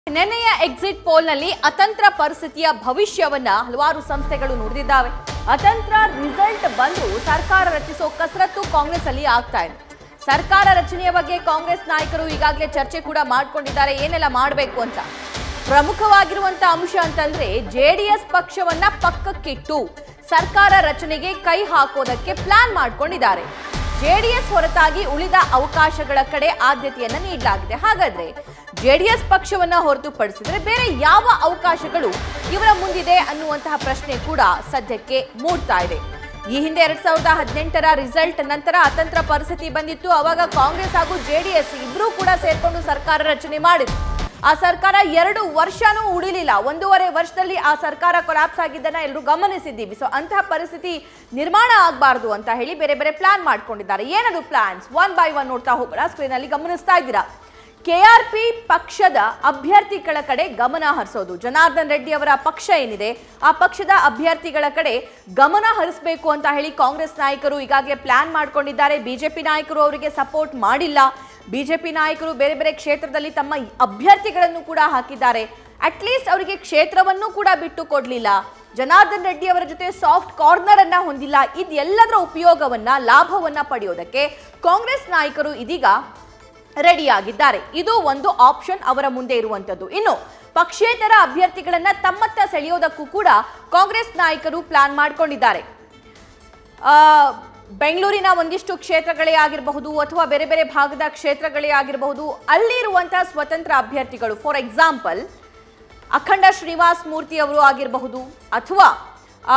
ನೆನೆಯ exit ಪೋಲ್ನಲ್ಲಿ ಅತಂತ್ರ ಪರಿಸ್ಥಿತಿಯ ಭವಿಷ್ಯವನ್ನ ಹಲವಾರು ಸಂಸ್ಥೆಗಳು ನುಡಿದಿದ್ದಾವೆ ಅತಂತ್ರ ರಿಸಲ್ಟ್ ಬಂದು ಸರ್ಕಾರ ರಚಿಸೋ ಕಸರತ್ತು ಕಾಂಗ್ರೆಸ್ ಅಲ್ಲಿ ಆಗ್ತಾ ಇದೆ ಸರ್ಕಾರ ರಚನೆಯ ಬಗ್ಗೆ ಕಾಂಗ್ರೆಸ್ ನಾಯಕರು ಈಗಾಗಲೇ ಚರ್ಚೆ ಕೂಡ ಮಾಡ್ಕೊಂಡಿದ್ದಾರೆ ಏನೆಲ್ಲ ಮಾಡಬೇಕು ಅಂತ ಪ್ರಮುಖವಾಗಿರುವಂತ ಅಂಶ ಅಂತಂದ್ರೆ ಜೆಡಿಎಸ್ ಪಕ್ಷವನ್ನ ಪಕ್ಕಕ್ಕಿಟ್ಟು ಸರ್ಕಾರ ರಚನೆಗೆ ಕೈ ಹಾಕೋದಕ್ಕೆ ಪ್ಲಾನ್ ಮಾಡ್ಕೊಂಡಿದ್ದಾರೆ ಜೆಡಿಎಸ್ ಹೊರತಾಗಿ ಉಳಿದ ಅವಕಾಶಗಳ ಕಡೆ ಆದ್ಯತೆಯನ್ನ ನೀಡಲಾಗಿದೆ ಹಾಗಾದ್ರೆ ಜೆಡಿಎಸ್ ಪಕ್ಷವನ್ನ ಹೊರತುಪಡಿಸಿದ್ರೆ ಬೇರೆ ಯಾವ ಅವಕಾಶಗಳು ಇವರ ಮುಂದಿದೆ ಅನ್ನುವಂತಹ ಪ್ರಶ್ನೆ ಕೂಡ ಸದ್ಯಕ್ಕೆ ಮೂಡ್ತಾ ಇದೆ ಈ ಹಿಂದೆ ಎರಡ್ ಸಾವಿರದ ಹದಿನೆಂಟರ ರಿಸಲ್ಟ್ ನಂತರ ಅತಂತ್ರ ಪರಿಸ್ಥಿತಿ ಬಂದಿತ್ತು ಅವಾಗ ಕಾಂಗ್ರೆಸ್ ಹಾಗೂ ಜೆಡಿಎಸ್ ಇಬ್ರು ಕೂಡ ಸೇರ್ಕೊಂಡು ಸರ್ಕಾರ ರಚನೆ ಮಾಡಿದ್ರು ಆ ಸರ್ಕಾರ ಎರಡು ವರ್ಷನೂ ಉಳಿಲಿಲ್ಲ ಒಂದೂವರೆ ವರ್ಷದಲ್ಲಿ ಆ ಸರ್ಕಾರ ಕೊಲಾಪ್ಸ್ ಆಗಿದ್ದನ್ನ ಎಲ್ಲರೂ ಗಮನಿಸಿದ್ದೀವಿ ಸೊ ಅಂತಹ ಪರಿಸ್ಥಿತಿ ನಿರ್ಮಾಣ ಆಗಬಾರ್ದು ಅಂತ ಹೇಳಿ ಬೇರೆ ಬೇರೆ ಪ್ಲಾನ್ ಮಾಡ್ಕೊಂಡಿದ್ದಾರೆ ಏನದು ಪ್ಲಾನ್ಸ್ ಒನ್ ಬೈ ಒನ್ ನೋಡ್ತಾ ಹೋಗೋಣ ಸ್ಕ್ರೀನ್ ಅಲ್ಲಿ ಗಮನಿಸ್ತಾ ಇದ್ದೀರಾ ಕೆಆರ್ಪಿ ಪಕ್ಷದ ಅಭ್ಯರ್ಥಿಗಳ ಕಡೆ ಗಮನ ಹರಿಸೋದು ಜನಾರ್ದನ್ ರೆಡ್ಡಿ ಅವರ ಪಕ್ಷ ಏನಿದೆ ಆ ಪಕ್ಷದ ಅಭ್ಯರ್ಥಿಗಳ ಕಡೆ ಗಮನ ಹರಿಸಬೇಕು ಅಂತ ಹೇಳಿ ಕಾಂಗ್ರೆಸ್ ನಾಯಕರು ಈಗಾಗಲೇ ಪ್ಲಾನ್ ಮಾಡ್ಕೊಂಡಿದ್ದಾರೆ ಬಿಜೆಪಿ ನಾಯಕರು ಅವರಿಗೆ ಸಪೋರ್ಟ್ ಮಾಡಿಲ್ಲ ಬಿಜೆಪಿ ನಾಯಕರು ಬೇರೆ ಬೇರೆ ಕ್ಷೇತ್ರದಲ್ಲಿ ತಮ್ಮ ಅಭ್ಯರ್ಥಿಗಳನ್ನು ಕೂಡ ಹಾಕಿದ್ದಾರೆ ಅಟ್ಲೀಸ್ಟ್ ಅವರಿಗೆ ಕ್ಷೇತ್ರವನ್ನು ಕೂಡ ಬಿಟ್ಟು ಕೊಡಲಿಲ್ಲ ಜನಾರ್ದನ್ ರೆಡ್ಡಿ ಅವರ ಜೊತೆ ಸಾಫ್ಟ್ ಕಾರ್ನರ್ ಅನ್ನ ಹೊಂದಿಲ್ಲ ಇದೆಲ್ಲದರ ಉಪಯೋಗವನ್ನ ಲಾಭವನ್ನ ಪಡೆಯೋದಕ್ಕೆ ಕಾಂಗ್ರೆಸ್ ನಾಯಕರು ಇದೀಗ ರೆಡಿಯಾಗಿದ್ದಾರೆ ಇದು ಒಂದು ಆಪ್ಷನ್ ಅವರ ಮುಂದೆ ಇರುವಂತದ್ದು ಇನ್ನು ಪಕ್ಷೇತರ ಅಭ್ಯರ್ಥಿಗಳನ್ನ ತಮ್ಮತ್ತ ಸೆಳೆಯೋದಕ್ಕೂ ಕೂಡ ಕಾಂಗ್ರೆಸ್ ನಾಯಕರು ಪ್ಲಾನ್ ಮಾಡ್ಕೊಂಡಿದ್ದಾರೆ ಆ, ಬೆಂಗಳೂರಿನ ಒಂದಿಷ್ಟು ಕ್ಷೇತ್ರಗಳೇ ಆಗಿರಬಹುದು ಅಥವಾ ಬೇರೆ ಬೇರೆ ಭಾಗದ ಕ್ಷೇತ್ರಗಳೇ ಆಗಿರಬಹುದು ಅಲ್ಲಿರುವಂತಹ ಸ್ವತಂತ್ರ ಅಭ್ಯರ್ಥಿಗಳು ಫಾರ್ ಎಕ್ಸಾಂಪಲ್ ಅಖಂಡ ಶ್ರೀನಿವಾಸ್ ಮೂರ್ತಿ ಅವರು ಆಗಿರಬಹುದು ಅಥವಾ ಆ,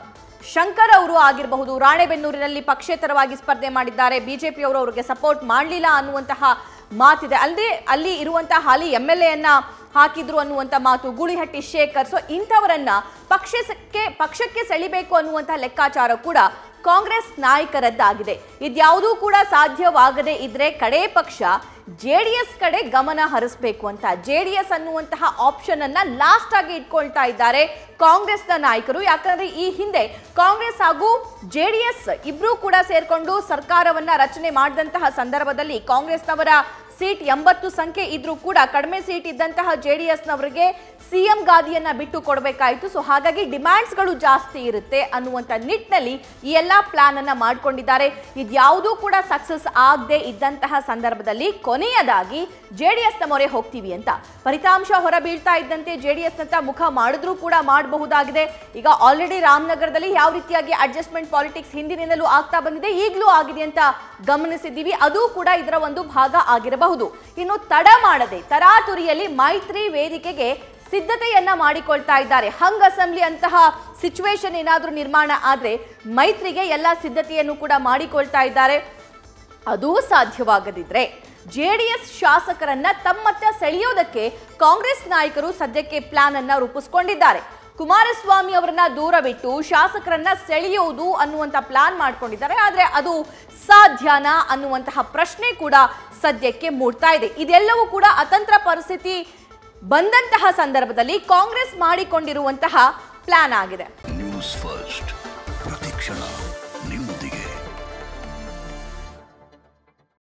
ಶಂಕರ್ ಅವರು ಆಗಿರಬಹುದು ರಾಣೆಬೆನ್ನೂರಿನಲ್ಲಿ ಪಕ್ಷೇತರವಾಗಿ ಸ್ಪರ್ಧೆ ಮಾಡಿದ್ದಾರೆ ಬಿಜೆಪಿ ಅವರು ಅವರಿಗೆ ಸಪೋರ್ಟ್ ಮಾಡಲಿಲ್ಲ ಅನ್ನುವಂತಹ ಮಾತಿದೆ ಅಲ್ಲದೆ ಅಲ್ಲಿ ಇರುವಂತಹ ಹಾಲಿ ಎಂ ಎಲ್ ಎನ್ನ ಹಾಕಿದ್ರು ಅನ್ನುವಂಥ ಮಾತು ಗೂಳಿಹಟ್ಟಿ ಶೇಖರ್ ಸೊ ಇಂಥವರನ್ನ ಪಕ್ಷಕ್ಕೆ ಪಕ್ಷಕ್ಕೆ ಸೆಳಿಬೇಕು ಅನ್ನುವಂತಹ ಲೆಕ್ಕಾಚಾರ ಕೂಡ ಕಾಂಗ್ರೆಸ್ ನಾಯಕರದ್ದಾಗಿದೆ ಇದ್ಯಾವುದೂ ಕೂಡ ಸಾಧ್ಯವಾಗದೇ ಇದ್ರೆ ಕಡೇ ಪಕ್ಷ ಜೆ ಡಿ ಎಸ್ ಕಡೆ ಗಮನ ಹರಿಸಬೇಕು ಅಂತ ಜೆ ಡಿ ಎಸ್ ಅನ್ನುವಂತಹ ಆಪ್ಷನ್ ಅನ್ನ ಲಾಸ್ಟ್ ಆಗಿ ಇಟ್ಕೊಳ್ತಾ ಇದ್ದಾರೆ ಕಾಂಗ್ರೆಸ್ನ ನಾಯಕರು ಯಾಕಂದ್ರೆ ಈ ಹಿಂದೆ ಕಾಂಗ್ರೆಸ್ ಹಾಗೂ ಜೆ ಡಿ ಎಸ್ ಇಬ್ರು ಕೂಡ ಸೇರ್ಕೊಂಡು ಸರ್ಕಾರವನ್ನ ರಚನೆ ಮಾಡಿದಂತಹ ಸಂದರ್ಭದಲ್ಲಿ ಕಾಂಗ್ರೆಸ್ನವರ ಸೀಟ್ ಎಂಬತ್ತು ಸಂಖ್ಯೆ ಇದ್ರೂ ಕೂಡ ಕಡಿಮೆ ಸೀಟ್ ಇದ್ದಂತಹ ಜೆ ಡಿ ಎಸ್ನವರಿಗೆ ಸಿಎಂ ಗಾದಿಯನ್ನ ಬಿಟ್ಟು ಕೊಡಬೇಕಾಯಿತು ಸೊ ಹಾಗಾಗಿ ಡಿಮ್ಯಾಂಡ್ಸ್ಗಳು ಜಾಸ್ತಿ ಇರುತ್ತೆ ಅನ್ನುವಂಥ ನಿಟ್ಟಿನಲ್ಲಿ ಈ ಎಲ್ಲ ಪ್ಲಾನ್ ಅನ್ನ ಮಾಡ್ಕೊಂಡಿದ್ದಾರೆ ಇದ್ಯಾವುದೂ ಕೂಡ ಸಕ್ಸಸ್ ಆಗದೆ ಇದ್ದಂತಹ ಸಂದರ್ಭದಲ್ಲಿ ಕೊನೆಯದಾಗಿ ಜೆ ಡಿ ಎಸ್ನ ಮೊರೆ ಹೋಗ್ತೀವಿ ಅಂತ ಫಲಿತಾಂಶ ಹೊರ ಬೀಳ್ತಾ ಇದ್ದಂತೆ ಜೆ ಡಿ ಎಸ್ನಂತ ಮುಖ ಮಾಡಿದ್ರೂ ಕೂಡ ಮಾಡಬಹುದಾಗಿದೆ ಈಗ ಆಲ್ರೆಡಿ ರಾಮನಗರದಲ್ಲಿ ಯಾವ ರೀತಿಯಾಗಿ ಅಡ್ಜಸ್ಟ್ಮೆಂಟ್ ಪಾಲಿಟಿಕ್ಸ್ ಹಿಂದಿನಿಂದಲೂ ಆಗ್ತಾ ಬಂದಿದೆ ಈಗಲೂ ಆಗಿದೆ ಅಂತ ಗಮನಿಸಿದ್ದೀವಿ ಅದು ಕೂಡ ಇದರ ಒಂದು ಭಾಗ ಆಗಿರಬಹುದು ಇನ್ನು ತಡ ಮಾಡದೆ ತರಾತುರಿಯಲ್ಲಿ ಮೈತ್ರಿ ವೇದಿಕೆಗೆ ಸಿದ್ಧತೆಯನ್ನ ಮಾಡಿಕೊಳ್ತಾ ಇದ್ದಾರೆ ಹಂಗ್ ಅಸೆಂಬ್ಲಿ ಅಂತಹ ಸಿಚುವೇಶನ್ ಏನಾದರೂ ನಿರ್ಮಾಣ ಆದ್ರೆ ಮೈತ್ರಿಗೆ ಎಲ್ಲ ಸಿದ್ಧತೆಯನ್ನು ಕೂಡ ಮಾಡಿಕೊಳ್ತಾ ಇದ್ದಾರೆ ಅದೂ ಸಾಧ್ಯವಾಗದಿದ್ರೆ ಜೆಡಿಎಸ್ ಶಾಸಕರನ್ನ ತಮ್ಮತ್ತ ಸೆಳೆಯೋದಕ್ಕೆ ಕಾಂಗ್ರೆಸ್ ನಾಯಕರು ಸದ್ಯಕ್ಕೆ ಪ್ಲಾನ್ ಅನ್ನ ರೂಪಿಸ್ಕೊಂಡಿದ್ದಾರೆ ಕುಮಾರಸ್ವಾಮಿ ಅವರನ್ನ ದೂರವಿಟ್ಟು ಶಾಸಕರನ್ನ ಸೆಳೆಯುವುದು ಅನ್ನುವಂಥ ಪ್ಲಾನ್ ಮಾಡ್ಕೊಂಡಿದ್ದಾರೆ ಆದ್ರೆ ಅದು ಸಾಧ್ಯನಾ ಅನ್ನುವಂತಹ ಪ್ರಶ್ನೆ ಕೂಡ ಸದ್ಯಕ್ಕೆ ಮೂಡ್ತಾ ಇದೆ ಇದೆಲ್ಲವೂ ಕೂಡ ಅತಂತ್ರ ಪರಿಸ್ಥಿತಿ ಬಂದಂತಹ ಸಂದರ್ಭದಲ್ಲಿ ಕಾಂಗ್ರೆಸ್ ಮಾಡಿಕೊಂಡಿರುವಂತಹ ಪ್ಲಾನ್ ಆಗಿದೆ ನ್ಯೂಸ್ ಫಸ್ಟ್ ಪ್ರತಿಕ್ಷಣ